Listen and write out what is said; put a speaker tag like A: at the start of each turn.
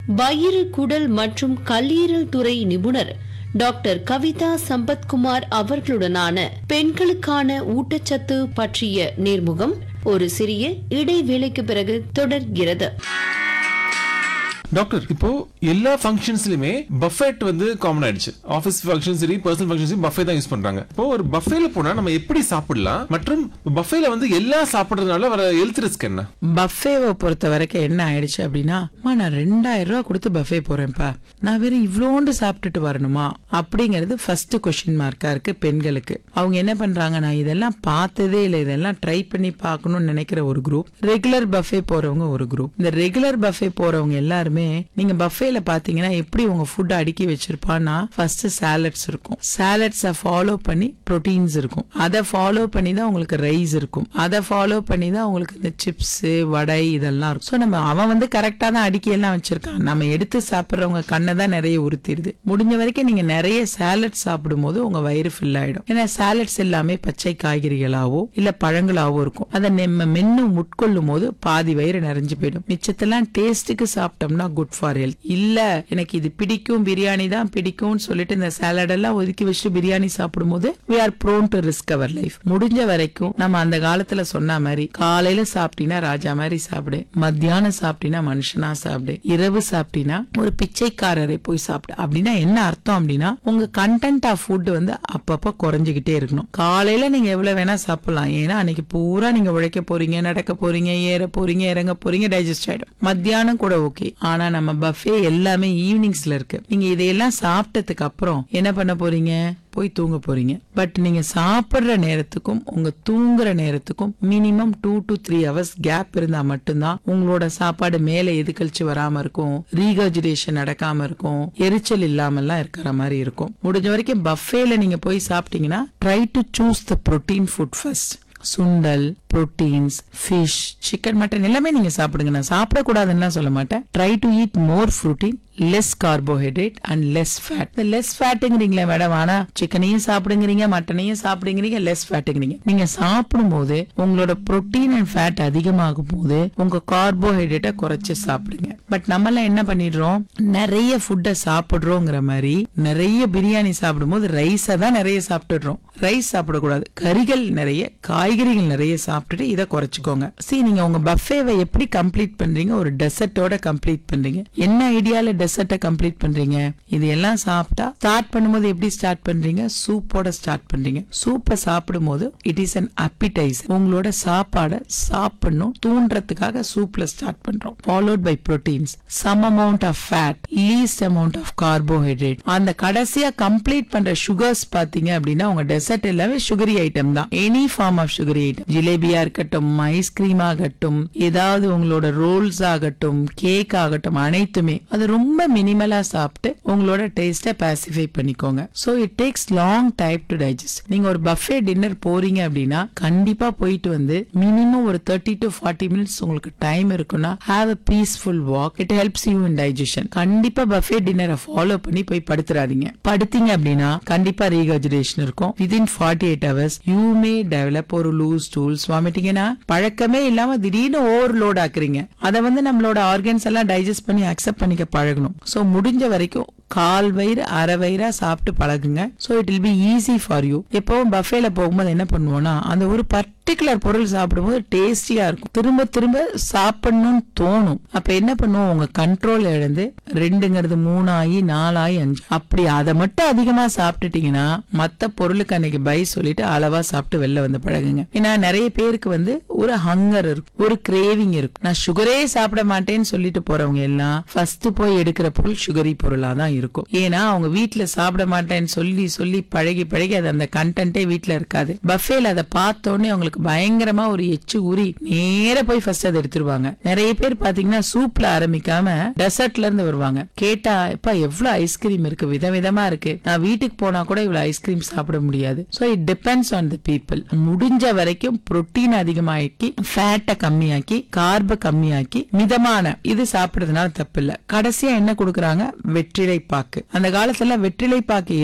A: வயிறு குடல் மற்றும் கல்லீரல் துறை நிபுணர் டாக்டர் கவிதா சம்பத்குமார் அவர்களுடனான பெண்களுக்கான ஊட்டச்சத்து பற்றிய நேர்முகம் ஒரு சிறிய இடைவேளைக்கு பிறகு தொடர்கிறது
B: டாக்டர் இப்போ எல்லா ஃபங்க்ஷன்ஸ்லயுமே பஃபெட் வந்து காமன் ஆயிடுச்சு ஆபீஸ் ஃபங்க்ஷன் சரி பர்சனல் ஃபங்க்ஷன் பஃபே தான் யூஸ் பண்றாங்க இப்போ ஒரு பஃபேல போனா நம்ம எப்படி சாப்பிடலாம் மற்றும் பஃபேல வந்து எல்லாம் சாப்பிடுறதுனால வர ஹெல்த் ரிஸ்க் என்ன
C: பஃபேவை பொறுத்த வரைக்கும் என்ன ஆயிடுச்சு அப்படின்னா அம்மா நான் ரெண்டாயிரம் ரூபாய் கொடுத்து பஃபே போறேன்ப்பா நான் வெறும் இவ்வளோண்டு சாப்பிட்டுட்டு வரணுமா அப்படிங்கிறது ஃபர்ஸ்ட் கொஸ்டின் மார்க்கா இருக்கு பெண்களுக்கு அவங்க என்ன பண்றாங்க நான் இதெல்லாம் பார்த்ததே இல்லை இதெல்லாம் ட்ரை பண்ணி பார்க்கணும்னு நினைக்கிற ஒரு குரூப் ரெகுலர் பஃபே போறவங்க ஒரு குரூப் இந்த ரெகுலர் பஃபே போறவங்க எல்லாருமே நீங்க பஃபேல பாத்தீங்கன்னா எப்படி உங்க ஃபுட் அடுக்கி வச்சிருப்பான்னா ஃபர்ஸ்ட் சாலட்ஸ் இருக்கும் சாலட்ஸை ஃபாலோ பண்ணி ப்ரோட்டீன்ஸ் இருக்கும் அதை ஃபாலோ பண்ணி தான் உங்களுக்கு ரைஸ் இருக்கும் அதை ஃபாலோ பண்ணி தான் உங்களுக்கு இந்த சிப்ஸ் வடை இதெல்லாம் இருக்கும் ஸோ நம்ம அவன் வந்து கரெக்டா தான் அடுக்கி எல்லாம் வச்சிருக்கான் நம்ம எடுத்து சாப்பிடுறவங்க கண்ணை தான் நிறைய உறுத்திடுது முடிஞ்ச வரைக்கும் நீங்க நிறைய சாலட் சாப்பிடும் போது உங்க வயிறு ஃபில் ஆயிடும் ஏன்னா சாலட்ஸ் எல்லாமே பச்சை காய்கறிகளாவோ இல்ல பழங்களாவோ இருக்கும் அதை நம்ம மென்னு உட்கொள்ளும் போது பாதி வயிறு நிறைஞ்சு போயிடும் மிச்சத்தெல்லாம் டேஸ்ட்டுக்கு சாப்பிட்டோம்னா குட் ஃபார் ஹெல்த் இல்ல எனக்கு இது பிடிக்கும் பிரியாணி தான் பிடிக்கும்னு சொல்லிட்டு இந்த சாலட் எல்லாம் ஒதுக்கி வச்சு பிரியாணி சாப்பிடும் போது we are prone to risk our life முடிஞ்ச வரைக்கும் நம்ம அந்த காலத்துல சொன்ன மாதிரி காலையில சாப்பிட்டீங்கன்னா ராஜா மாதிரி சாப்பிடு மத்தியானம் சாப்பிட்டீங்கன்னா மனுஷனா சாப்பிடு இரவு சாப்பிட்டீங்கன்னா ஒரு பிச்சைக்காரரை போய் சாப்பிடு அப்படின்னா என்ன அர்த்தம் அப்படின்னா உங்க கண்டென்ட் ஆஃப் ஃபுட் வந்து அப்பப்ப குறைஞ்சுகிட்டே இருக்கணும் காலையில நீங்க எவ்வளவு வேணா சாப்பிடலாம் ஏன்னா அன்னைக்கு பூரா நீங்க உழைக்க போறீங்க நடக்க போறீங்க ஏற போறீங்க இறங்க போறீங்க டைஜஸ்ட் ஆயிடும் மத்தியானம் கூட ஓகே ஆனா நம்ம பஃபே எல்லாமே ஈவினிங்ஸ்ல இருக்கு நீங்க இதையெல்லாம் சாப்பிட்டதுக்கு அப்புறம் என்ன பண்ண போறீங்க போய் தூங்க போறீங்க பட் நீங்க சாப்பிடுற நேரத்துக்கும் உங்க தூங்குற நேரத்துக்கும் minimum two to three hours gap இருந்தா மட்டும்தான் உங்களோட சாப்பாடு மேல எதுக்கழிச்சு வராம இருக்கும் ரீகர்ஜிடேஷன் நடக்காம இருக்கும் எரிச்சல் இல்லாமல்லாம் இருக்கிற மாதிரி இருக்கும் முடிஞ்ச வரைக்கும் பஃபேல நீங்க போய் சாப்பிட்டீங்கன்னா try to choose the protein food first சுண்டல் புரோட்டீன்ஸ் ஃபிஷ் சிக்கன் மட்டன் எல்லாமே நீங்க சாப்பிடுங்க நான் சாப்பிடக்கூடாதுன்னு சொல்ல மாட்டேன் try to eat more protein less carbohydrate and less fat இந்த லெஸ் ஃபேட்டுங்கிறீங்களே மேடம் ஆனா சிக்கனையும் சாப்பிடுங்கிறீங்க மட்டனையும் சாப்பிடுங்கிறீங்க லெஸ் ஃபேட்டுங்கிறீங்க நீங்க சாப்பிடும் போது உங்களோட புரோட்டீன் அண்ட் ஃபேட் அதிகமாகும் போது உங்க கார்போஹைட்ரேட்டை குறைச்சு சாப்பிடுங்க பட் நம்ம எல்லாம் என்ன பண்ணிடுறோம் நிறைய ஃபுட்டை சாப்பிடுறோங்கிற மாதிரி நிறைய பிரியாணி சாப்பிடும் போது ரைஸை தான் நிறைய சாப்பிட்டுடுறோம் ரைஸ் சாப்பிடக்கூடாது கறிகள் நிறைய காய்கறிகள் நிறைய சாப்பிட்டுட்டு இதை குறைச்சிக்கோங்க சரி நீங்க உங்க பஃபேவை எப்படி கம்ப்ளீட் பண்றீங்க ஒரு டெசர்ட்டோட கம்ப்ளீட் பண்றீங்க என்ன ஐடியால டெசர்ட்டை கம்ப்ளீட் பண்றீங்க இது எல்லாம் சாப்பிட்டா ஸ்டார்ட் பண்ணும்போது எப்படி ஸ்டார்ட் பண்றீங்க சூப்போட ஸ்டார்ட் பண்றீங்க சூப்பை சாப்பிடும் போது இட் இஸ் அன் appetizer உங்களோட சாப்பாடை சாப்பிடணும் தூண்டுறதுக்காக சூப்ல ஸ்டார்ட் பண்றோம் followed by proteins some amount of fat least amount of carbohydrate அந்த கடைசியா கம்ப்ளீட் பண்ற சுகர்ஸ் பாத்தீங்க அப்படின்னா உங்க டெசர்ட் எல்லாமே சுகரி ஐட்டம் தான் any form of sugary item ஜிலேபியா இருக்கட்டும் ஐஸ்கிரீம் ஆகட்டும் ஏதாவது உங்களோட ரோல்ஸ் ஆகட்டும் கேக் ஆகட்டும் அனைத்துமே அது ரொம்ப மினிமலா சாப்பிட்டு உங்களோட டேஸ்ட பாசிஃபை பண்ணிக்கோங்க so it takes long time to digest நீங்க ஒரு பஃபே டின்னர் போறீங்க அப்படின்னா கண்டிப்பா போயிட்டு வந்து மினிமம் ஒரு தேர்ட்டி டு ஃபார்ட்டி மினிட்ஸ் உங்களுக்கு டைம் இருக்குன்னா have a peaceful walk it helps you in digestion கண்டிப்பா பஃபே டின்னரை ஃபாலோ பண்ணி போய் படுத்துறாதீங்க படுத்தீங்க அப்படின்னா கண்டிப்பா ரீகர்ஜிடேஷன் இருக்கும் within forty eight hours you may develop ஒரு லூஸ் டூல்ஸ் வாமிட்டிங்கன்னா பழக்கமே இல்லாம திடீர்னு ஓவர்லோட் ஆக்குறீங்க அதை வந்து நம்மளோட ஆர்கன்ஸ் எல்லாம் டைஜஸ்ட் பண்ணி அக்செப்ட் பண்ணிக்க பழகணும் சோ முடிஞ்ச வரைக்கும் கால் வயிறு அரை வயிறா சாப்பிட்டு பழகுங்க so it will be easy for you எப்பவும் பஃபேல போகும்போது என்ன பண்ணுவோம்னா அந்த ஒரு பர்டிகுலர் பொருள் சாப்பிடும்போது டேஸ்டியா இருக்கும் திரும்ப திரும்ப சாப்பிடணும்னு தோணும் அப்ப என்ன பண்ணுவோம் உங்க கண்ட்ரோல் இழந்து ரெண்டுங்கிறது மூணாயி நாலாயி அஞ்சு அப்படி அதை மட்டும் அதிகமா சாப்பிட்டுட்டீங்கன்னா மத்த பொருளுக்கு அன்னைக்கு பை சொல்லிட்டு அளவா சாப்பிட்டு வெளில வந்து பழகுங்க ஏன்னா நிறைய பேருக்கு வந்து ஒரு ஹங்கர் இருக்கும் ஒரு கிரேவிங் இருக்கும் நான் சுகரே சாப்பிட மாட்டேன்னு சொல்லிட்டு போறவங்க எல்லாம் ஃபர்ஸ்ட் போய் எடுக்கிற பொருள் சுகரி பொருளா தான் இருக்கும் ஏன்னா அவங்க வீட்ல சாப்பிட மாட்டேன்னு சொல்லி சொல்லி பழகி பழகி அது அந்த கண்டென்ட்டே வீட்ல இருக்காது பஃபேல அதை பார்த்தோன்னே அவங்களுக்கு பயங்கரமா ஒரு எச்சு ஊறி நேர போய் ஃபர்ஸ்ட் அதை எடுத்துருவாங்க நிறைய பேர் பாத்தீங்கன்னா சூப்ல ஆரம்பிக்காம டெசர்ட்ல இருந்து வருவாங்க கேட்டா எப்ப எவ்வளவு ஐஸ்கிரீம் இருக்கு விதவிதமா இருக்கு நான் வீட்டுக்கு போனா கூட இவ்வளவு ஐஸ்கிரீம் சாப்பிட முடியாது so it depends on the people முடிஞ்ச வரைக்கும் புரோட்டீன் அதிகமாக்கி ஃபேட்டை கம்மியாக்கி கார்ப கம்மியாக்கி மிதமான இது சாப்பிடுறதுனால தப்பு இல்ல கடைசியா என்ன கொடுக்கறாங்க வெற்றிலை பாக்கு அந்த காலத்துல வெற்றிலை பாக்கு